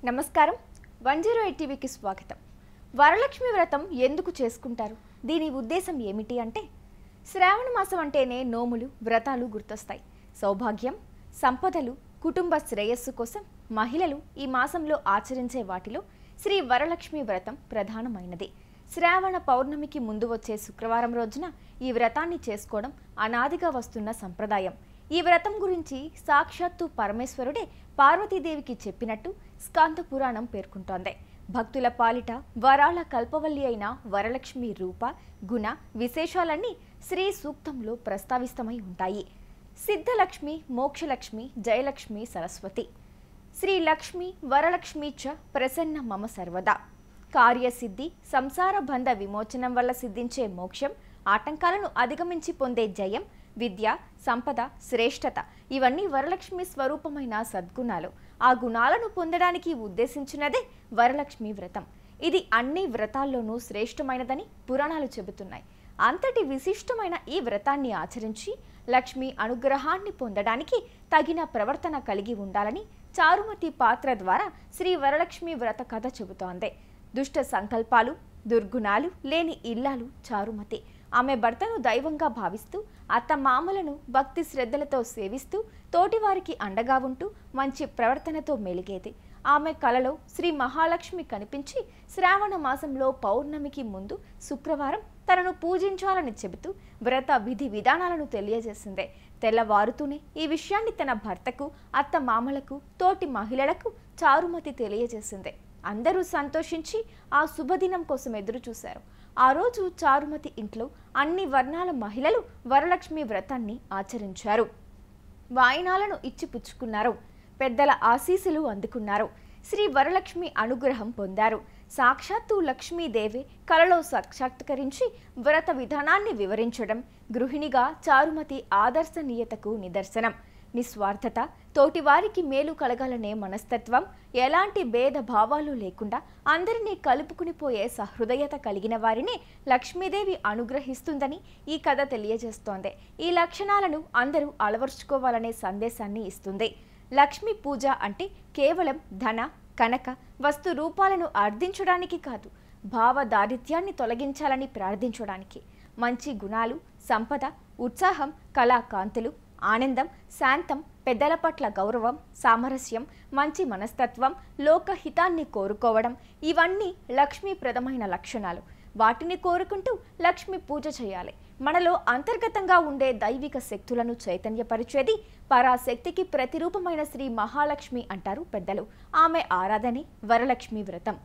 నమస్కారం one zero eight టీవీకి స్వాగతం వరలక్ష్మి వ్రతం ఎందుకు చేసుకుంటారు దీని ఉద్దేశం ఏమిటి అంటే శ్రావణ మాసం అంటేనే నోములు వ్రతాలు గుర్తొస్తాయి సౌభాగ్యం సంపదలు కుటుంబ శ్రేయస్సు కోసం మహిళలు ఈ మాసంలో ఆచరించే వాటిలో శ్రీ వరలక్ష్మి వ్రతం ప్రధానమైనది శ్రావణ పౌర్ణమికి ముందు వచ్చే శుక్రవారం రోజున ఈ వ్రతాన్ని చేసుకోవడం అనాదిగా వస్తున్న సంప్రదాయం ఈ వ్రతం గురించి సాక్షాత్తు పరమేశ్వరుడే పార్వతీదేవికి చెప్పినట్టు స్కాంద పురాణం పేర్కొంటోంది భక్తుల పాలిట వరాల కల్పవల్లి అయిన వరలక్ష్మి రూప గుణ విశేషాలన్నీ శ్రీ సూక్తంలో ప్రస్తావిస్తమై ఉంటాయి సిద్ధలక్ష్మి మోక్షలక్ష్మి జయలక్ష్మి సరస్వతి శ్రీ లక్ష్మి వరలక్ష్మి చ ప్రసన్న మమ సర్వదా కార్యసిద్ధి సంసార బంధ విమోచనం వల్ల సిద్ధించే మోక్షం ఆటంకాలను అధిగమించి పొందే జయం విద్య సంపద శ్రేష్టత ఇవన్నీ వరలక్ష్మి స్వరూపమైన సద్గుణాలు ఆ గుణాలను పొందడానికి ఉద్దేశించినదే వరలక్ష్మి వ్రతం ఇది అన్ని వ్రతాల్లోనూ శ్రేష్టమైనదని పురాణాలు చెబుతున్నాయి అంతటి విశిష్టమైన ఈ వ్రతాన్ని ఆచరించి లక్ష్మి అనుగ్రహాన్ని పొందడానికి తగిన ప్రవర్తన కలిగి ఉండాలని చారుమతి పాత్ర ద్వారా శ్రీ వరలక్ష్మి వ్రత కథ చెబుతోంది దుష్ట సంకల్పాలు దుర్గుణాలు లేని ఇల్లాలు చారుమతి ఆమె భర్తను దైవంగా భావిస్తూ అత్త మామలను భక్తి శ్రద్ధలతో సేవిస్తూ తోటివారికి అండగా ఉంటూ మంచి ప్రవర్తనతో మెలిగేది ఆమె కలలో శ్రీ మహాలక్ష్మి కనిపించి శ్రావణ మాసంలో పౌర్ణమికి ముందు శుక్రవారం తనను పూజించాలని చెబుతూ వ్రత విధి విధానాలను తెలియజేసింది తెల్లవారుతూనే ఈ విషయాన్ని తన భర్తకు అత్త మామలకు తోటి మహిళలకు చారుమతి తెలియజేసింది అందరూ సంతోషించి ఆ శుభదినం కోసం ఎదురు చూశారు ఆ రోజు చారుమతి ఇంట్లో అన్ని వర్ణాల మహిళలు వరలక్ష్మి వ్రతాన్ని ఆచరించారు వాయినాలను ఇచ్చి పుచ్చుకున్నారు పెద్దల ఆశీస్సులు అందుకున్నారు శ్రీ వరలక్ష్మి అనుగ్రహం పొందారు సాక్షాత్తు లక్ష్మీదేవి కలలో సాక్షాత్కరించి వ్రత విధానాన్ని వివరించడం గృహిణిగా చారుమతి ఆదర్శనీయతకు నిదర్శనం నిస్వార్థత తోటివారికి మేలు కలగాలనే మనస్తత్వం ఎలాంటి భేద భావాలు లేకుండా అందరినీ కలుపుకుని పోయే సహృదయత కలిగిన వారిని లక్ష్మీదేవి అనుగ్రహిస్తుందని ఈ కథ తెలియజేస్తోంది ఈ లక్షణాలను అందరూ అలవర్చుకోవాలనే సందేశాన్ని ఇస్తుంది లక్ష్మీ పూజ అంటే కేవలం ధన కనక వస్తు రూపాలను అర్థించడానికి కాదు భావ దారిద్ర్యాన్ని తొలగించాలని ప్రార్థించడానికి మంచి గుణాలు సంపద ఉత్సాహం కళాకాంతులు ఆనందం శాంతం పెద్దల పట్ల గౌరవం సామరస్యం మంచి మనస్తత్వం లోకహితాన్ని కోరుకోవడం ఇవన్నీ లక్ష్మీప్రదమైన లక్షణాలు వాటిని కోరుకుంటూ లక్ష్మి పూజ చేయాలి మనలో అంతర్గతంగా ఉండే దైవిక శక్తులను చైతన్యపరిచేది పరాశక్తికి ప్రతిరూపమైన శ్రీ మహాలక్ష్మి అంటారు పెద్దలు ఆమె ఆరాధనే వరలక్ష్మి వ్రతం